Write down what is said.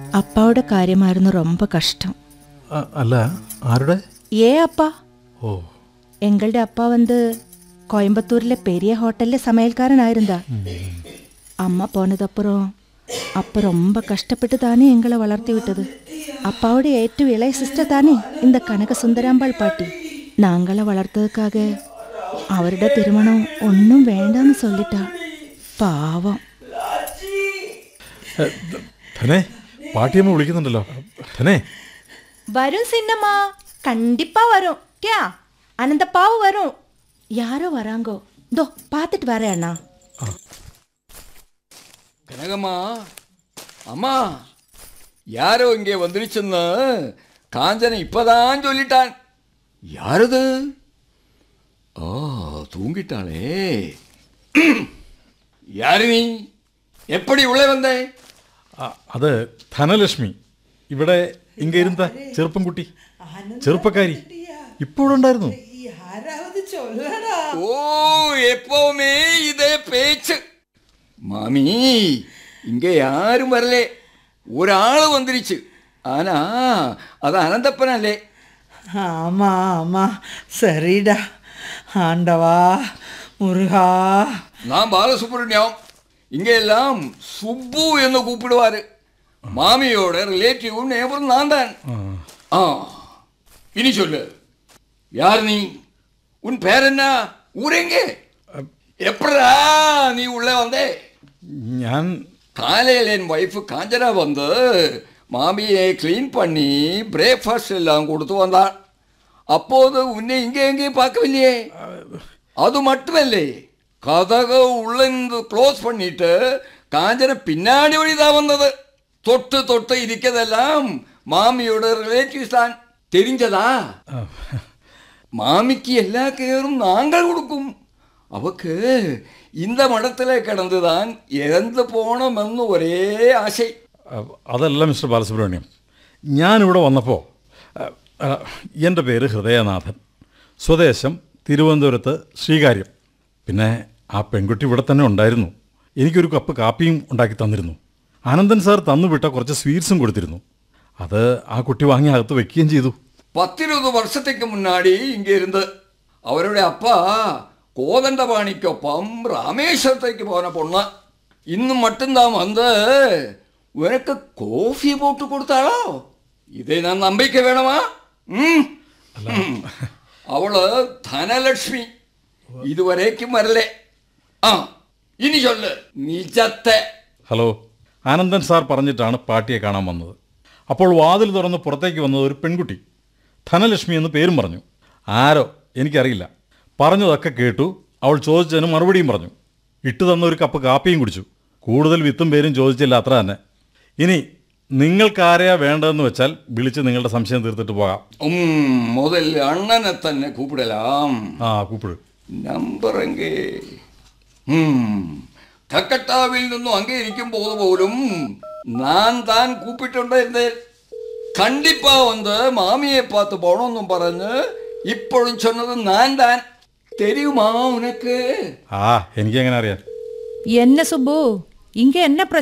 അപ്പാവുടെ കാര്യമായിരുന്നു ரொம்ப കഷ്ടം അ- അല്ല ആരുടെ ഏ അപ്പ ഓ എങ്ങളുടെ അപ്പ வந்து கோயம்புத்தூர்ல பெரிய ஹோட்டல்ல சமையல்காரனாயிருந்தா அம்மா போனதப்புறம் அப்ப ரொம்ப கஷ்டப்பட்டு தானே எங்களை வளர்த்தி விட்டது அப்பாவோட ഏറ്റവും இளைய சிஸ்டர் தானே இந்த கனக சுந்தராம்பாள் பாட்டி நாங்கள வளர்த்ததுக்காக அவருடைய திருமணம் ஒன்றும் வேண்டாம்னு சொல்லிட்டா பாவம் എ, ധ- ധനേ പാട്ടിയമ്മ വിളിക്കുന്നുണ്ടല്ലോ ധനേ வரும் சின்னம்மா கண்டிப்பா வரும் கியா அனந்தப்பாவும் வரும் யாரோ வராங்கோ இதோ பார்த்துட்டு வரேன் அண்ணா கனகம்மா அம்மா யாரோ இங்கே வந்துருச்சுன்னு காஞ்சனை இப்பதான் சொல்லிட்டான் யாரது ஆ தூங்கிட்டாளே யாரு நீ எப்படி உள்ளே வந்தே അ, അത് ധനലക്ഷ്മി ഇവിടെ ഇങ്ങ ഇരുന്ന ചെറുപ്പം കുട്ടി ചെറുപ്പക്കാരി ഇപ്പോഴുണ്ടായിരുന്നു யாராவது சொல்லடா ஓ எப்பவுமே இதே பேச்சு மாமி இங்க யாரும் வரலே ஒரு ஆள் வந்துருச்சு ஆனா அது அனந்தப்பனல்லே ஆமா ஆமா சரிடா ஆண்டவா முருகா நான் பாலசுப்ரமணியம் இங்க எல்லாம் சுப்பு என்று கூப்பிடுவாரு மாமியோட ரிலேட்டிவ் நேபரும் நான் தான் ஆ இனி சொல்லு யார் நீ உன் பேர் என்ன ஊரெங்கே எப்படா நீ உள்ள வந்தே ഞാൻ காலையில் என் ஒய்ஃபு காஞ்சனா வந்து மாமியை க்ளீன் பண்ணி பிரேக்ஃபாஸ்ட் எல்லாம் கொடுத்து வந்தாள் அப்போது உன்னை இங்கே எங்கேயும் பார்க்கவில்லையே அது மட்டுமல்லே கதக உள்ளிருந்து க்ளோஸ் பண்ணிட்டு காஞ்சന பின்னாடி வழிதான் வந்தது தொட்டு தொட்டு இருக்கிறதெல்லாம் மாமியோட ரிலேட்டிவ்ஸ் தான் தெரிஞ்சதா மாமிக்கு எல்லா கேரும் நாங்கள் கொடுக்கும் അവക്ക് இந்த മഠത്തിലെ കിടന്നുതാൻ ഇറந்து പോണമെന്ന് ഒരേ ആശ അ, അതല്ല മിസ്റ്റർ ബാലസുബ്രഹ്മണ്യം ഞാനിവിടെ വന്നപ്പോൾ എൻ്റെ പേര് ഹൃദയനാഥൻ സ്വദേശം തിരുവനന്തപുരത്ത് ശ്രീകാര്യം പിന്നെ ആ പെൺകുട്ടി ഇവിടെ തന്നെ ഉണ്ടായിരുന്നു എനിക്കൊരു കപ്പ് കാപ്പിയും ഉണ്ടാക്കി തന്നിരുന്നു ആനന്ദൻ സാർ തന്നുവിട്ട കുറച്ച് സ്വീറ്റ്സും കൊടുത്തിരുന്നു അത് ആ കുട്ടി വാങ്ങി അകത്ത് വെക്കുകയും ചെയ്തു പത്തിരുപത് വർഷത്തേക്ക് മുന്നാടി ഇங்கே இருந்து അവരുടെ അപ്പ കോതണ്ടപാണിക്കൊപ്പം രാമേശ്വരത്തേക്ക് പോന പൊണ്ണ് ഇന്ന് മട്ടുംതാൻ വന്ന് ഉനക്ക് കോഫി പോട്ട് കൊടുത്താളോ ഇതേ ഞാൻ നമ്പിക്ക വേണമാ ഉം. ഉം. അവള് ധനലക്ഷ്മി ഇതുവരേക്കും വരലേ ആ ഇനി ചൊല്ല് നിജത്തെ ഹലോ ആനന്ദൻ സാർ പറഞ്ഞിട്ടാണ് പാട്ടിയെ കാണാൻ വന്നത് അപ്പോൾ വാതിൽ തുറന്ന് പുറത്തേക്ക് വന്നത് ഒരു പെൺകുട്ടി ധനലക്ഷ്മി എന്ന് പേരും പറഞ്ഞു ആരോ എനിക്കറിയില്ല പറഞ്ഞതൊക്കെ കേട്ടു അവൾ ചോദിച്ചതിന് മറുപടിയും പറഞ്ഞു ഇട്ടു തന്ന ഒരു കപ്പ് കാപ്പിയും കുടിച്ചു കൂടുതൽ വിത്തും പേരും ചോദിച്ചില്ല അത്ര തന്നെ ഇനി നിങ്ങൾക്കാരെയാ വേണ്ടതെന്ന് വെച്ചാൽ വിളിച്ച് നിങ്ങളുടെ സംശയം തീർത്തിട്ട് പോകാം ഉം, മുതൽ അണ്ണനെ തന്നെ കൂപ്പിടലാം ആ കൂപ്പിട് നമ്പർ എങ്കേ ഉം, കക്കട്ടാവിൽ നിന്നും അങ്ങേ ഇരിക്കുമ്പോൾ പോലും ഞാൻ താൻ കൂപ്പിട്ടുണ്ടായിരുന്നേ കണ്ടിപ്പാ വന്ന് മാമിയെ പാത്ത് പോണമെന്നും പറഞ്ഞ് ഇപ്പോഴും ചൊന്നത് ഞാൻ താൻ தெரியுமா உனக்கு ആ എനിക്കെങ്ങനെ അറിയാം என்ன சுப்பு இங்க என்ன பிரச்சனை